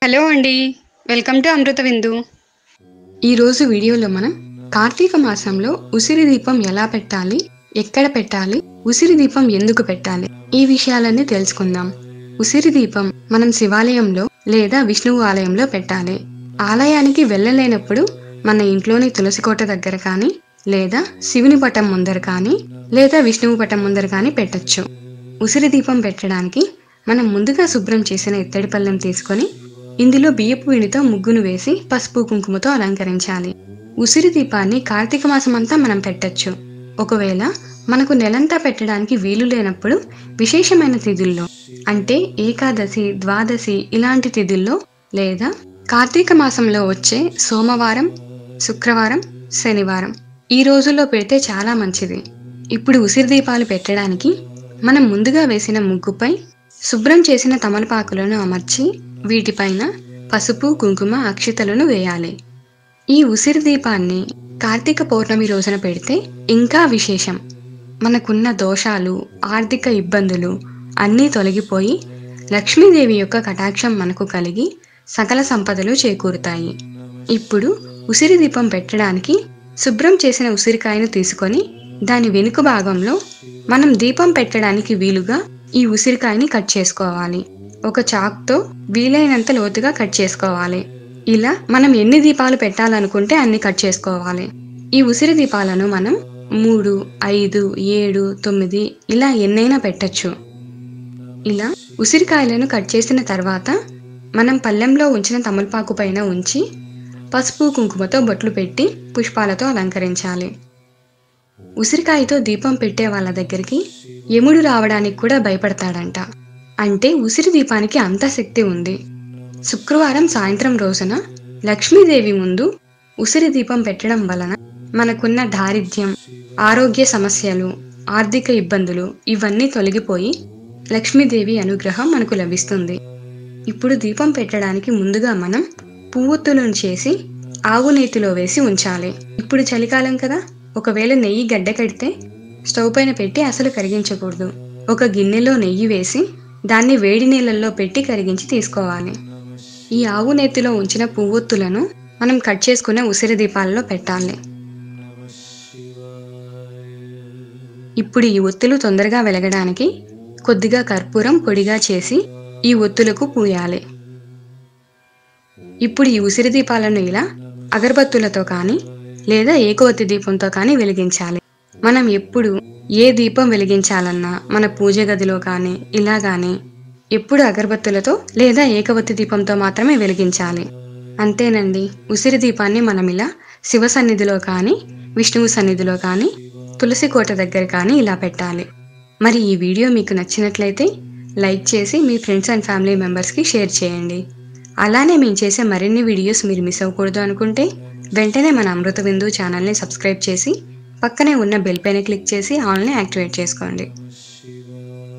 hello అండి welcome to అమృత విందు ఈరోజు వీడియోలో మనం కార్తీక మాసంలో ఉసిరి దీపం ఎలా పెట్టాలి ఎక్కడ పెట్టాలి ఉసిరి దీపం ఎందుకు పెట్టాలి ఈ విషయాలన్నీ తెలుసుకుందాం ఉసిరి దీపం మనం శివాలయంలో లేదా విష్ణువు ఆలయంలో పెట్టాలి ఆలయానికి వెళ్ళలేనప్పుడు మన ఇంట్లోని తులసి కోట దగ్గర కానీ లేదా శివుని పటం ముందర కానీ లేదా విష్ణువు పటం ముందర కానీ పెట్టొచ్చు ఉసిరి దీపం పెట్టడానికి మనం ముందుగా శుభ్రం చేసిన ఇత్తడి పళ్ళెం తీసుకొని ఇందులో బియ్యపు పిండితో ముగ్గును వేసి పసుపు కుంకుమతో అలంకరించాలి ఉసిరి దీపాన్ని కార్తీక మాసం అంతా మనం పెట్టొచ్చు ఒకవేళ మనకు నెలంతా పెట్టడానికి వీలు లేనప్పుడు విశేషమైన తిథుల్లో అంటే ఏకాదశి ద్వాదశి ఇలాంటి తిథుల్లో లేదా కార్తీక మాసంలో వచ్చే సోమవారం శుక్రవారం శనివారం ఈ రోజుల్లో పెడితే చాలా మంచిది ఇప్పుడు ఉసిరి దీపాలు పెట్టడానికి మనం ముందుగా వేసిన ముగ్గుపై శుభ్రం చేసిన తమలపాకులను అమర్చి వీటిపైన పసుపు కుంకుమ అక్షతలను వేయాలి ఈ ఉసిరి దీపాన్ని కార్తీక పౌర్ణమి రోజున పెడితే ఇంకా విశేషం మనకున్న దోషాలు ఆర్థిక ఇబ్బందులు అన్నీ తొలగిపోయి లక్ష్మీదేవి యొక్క కటాక్షం మనకు కలిగి సకల సంపదలు చేకూరుతాయి ఇప్పుడు ఉసిరి దీపం పెట్టడానికి శుభ్రం చేసిన ఉసిరికాయను తీసుకొని దాని వెనుక భాగంలో మనం దీపం పెట్టడానికి వీలుగా ఈ ఉసిరికాయని కట్ చేసుకోవాలి ఒక చాక్తో వీలైనంత లోతుగా కట్ చేసుకోవాలి ఇలా మనం ఎన్ని దీపాలు పెట్టాలనుకుంటే అన్ని కట్ చేసుకోవాలి ఈ ఉసిరి దీపాలను మనం మూడు ఐదు ఏడు తొమ్మిది ఇలా ఎన్నైనా పెట్టచ్చు ఇలా ఉసిరికాయలను కట్ చేసిన తర్వాత మనం పళ్ళెంలో ఉంచిన తమలపాకు పైన ఉంచి పసుపు కుంకుమతో బొట్లు పెట్టి పుష్పాలతో అలంకరించాలి ఉసిరికాయతో దీపం పెట్టే వాళ్ళ దగ్గరికి యముడు రావడానికి కూడా భయపడతాడంట అంటే ఉసిరి దీపానికి అంత శక్తి ఉంది శుక్రవారం సాయంత్రం రోజున లక్ష్మీదేవి ముందు ఉసిరి దీపం పెట్టడం వలన మనకున్న దారిద్ర్యం ఆరోగ్య సమస్యలు ఆర్థిక ఇబ్బందులు ఇవన్నీ తొలగిపోయి లక్ష్మీదేవి అనుగ్రహం మనకు లభిస్తుంది ఇప్పుడు దీపం పెట్టడానికి ముందుగా మనం పువ్వొత్తులను చేసి ఆవు నేతిలో వేసి ఉంచాలి ఇప్పుడు చలికాలం కదా ఒకవేళ నెయ్యి గడ్డ కడితే స్టవ్ పైన పెట్టి అసలు కరిగించకూడదు ఒక గిన్నెలో నెయ్యి వేసి దాన్ని వేడి నీళ్ళల్లో పెట్టి కరిగించి తీసుకోవాలి ఈ ఆవు నేతిలో ఉంచిన పువ్వొత్తులను మనం కట్ చేసుకున్న ఉసిరి దీపాలలో పెట్టాలి ఇప్పుడు ఈ ఒత్తులు తొందరగా వెలగడానికి కొద్దిగా కర్పూరం పొడిగా చేసి ఈ ఒత్తులకు పూయాలి ఇప్పుడు ఈ ఉసిరి దీపాలను ఇలా అగరబత్తులతో కానీ లేదా ఏకవత్తి దీపంతో కానీ వెలిగించాలి మనం ఎప్పుడు ఏ దీపం వెలిగించాలన్నా మన పూజ గదిలో కానీ ఇలా కానీ ఎప్పుడు అగరబత్తులతో లేదా ఏకవత్తి దీపంతో మాత్రమే వెలిగించాలి అంతేనండి ఉసిరి దీపాన్ని మనం ఇలా శివ సన్నిధిలో కానీ విష్ణువు సన్నిధిలో కానీ తులసి కోట దగ్గర కానీ ఇలా పెట్టాలి మరి ఈ వీడియో మీకు నచ్చినట్లయితే లైక్ చేసి మీ ఫ్రెండ్స్ అండ్ ఫ్యామిలీ మెంబర్స్కి షేర్ చేయండి అలానే మేము చేసే మరిన్ని వీడియోస్ మీరు మిస్ అవ్వకూడదు అనుకుంటే వెంటనే మన అమృత బిందు ఛానల్ని సబ్స్క్రైబ్ చేసి పక్కనే ఉన్న బెల్ పైన క్లిక్ చేసి ఆల్ని యాక్టివేట్ చేసుకోండి